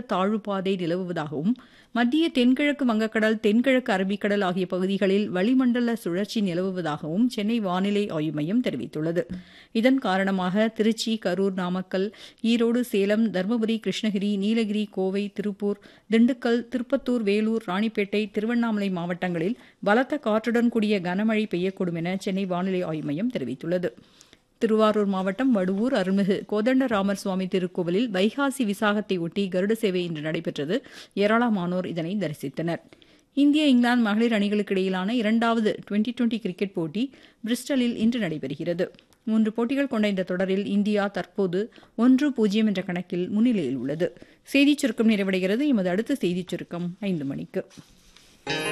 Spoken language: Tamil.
தாழ்வுப்பாதை நிலவுவதாகவும் மத்திய தென்கிழக்கு வங்கக்கடல் தென்கிழக்கு அரபிக்கடல் ஆகிய பகுதிகளில் வளிமண்டல சுழற்சி நிலவுவதாகவும் சென்னை வானிலை ஆய்வு மையம் தெரிவித்துள்ளது இதன் காரணமாக திருச்சி கரூர் நாமக்கல் ஈரோடு சேலம் தருமபுரி கிருஷ்ணகிரி நீலகிரி கோவை திருப்பூர் திண்டுக்கல் திருப்பத்தூர் வேலூர் ராணிப்பேட்டை திருவண்ணாமலை மாவட்டங்களில் பலத்த காற்றுடன் கூடிய கனமழை பெய்யக்கூடும் என சென்னை வானிலை ஆய்வு மையம் தெரிவித்துள்ளது திருவாரூர் மாவட்டம் வடுவூர் அருள்மிகு கோதண்டராமர் சுவாமி திருக்கோவிலில் வைகாசி விசாகத்தை ஒட்டி கருட சேவை இன்று நடைபெற்றது ஏராளமானோர் இதனை தரிசித்தனர் இந்திய இங்கிலாந்து மகளிர் அணிகளுக்கு இடையிலான இரண்டாவது டுவெண்டி டுவெண்டி கிரிக்கெட் போட்டி பிரிஸ்டலில் இன்று நடைபெறுகிறது மூன்று போட்டிகள் கொண்ட இந்த தொடரில் இந்தியா தற்போது ஒன்று பூஜ்ஜியம் என்ற கணக்கில் முன்னிலையில் உள்ளது செய்திச் சுருக்கம் நிறைவடைகிறது எமது அடுத்த செய்திச் சுருக்கம் ஐந்து மணிக்கு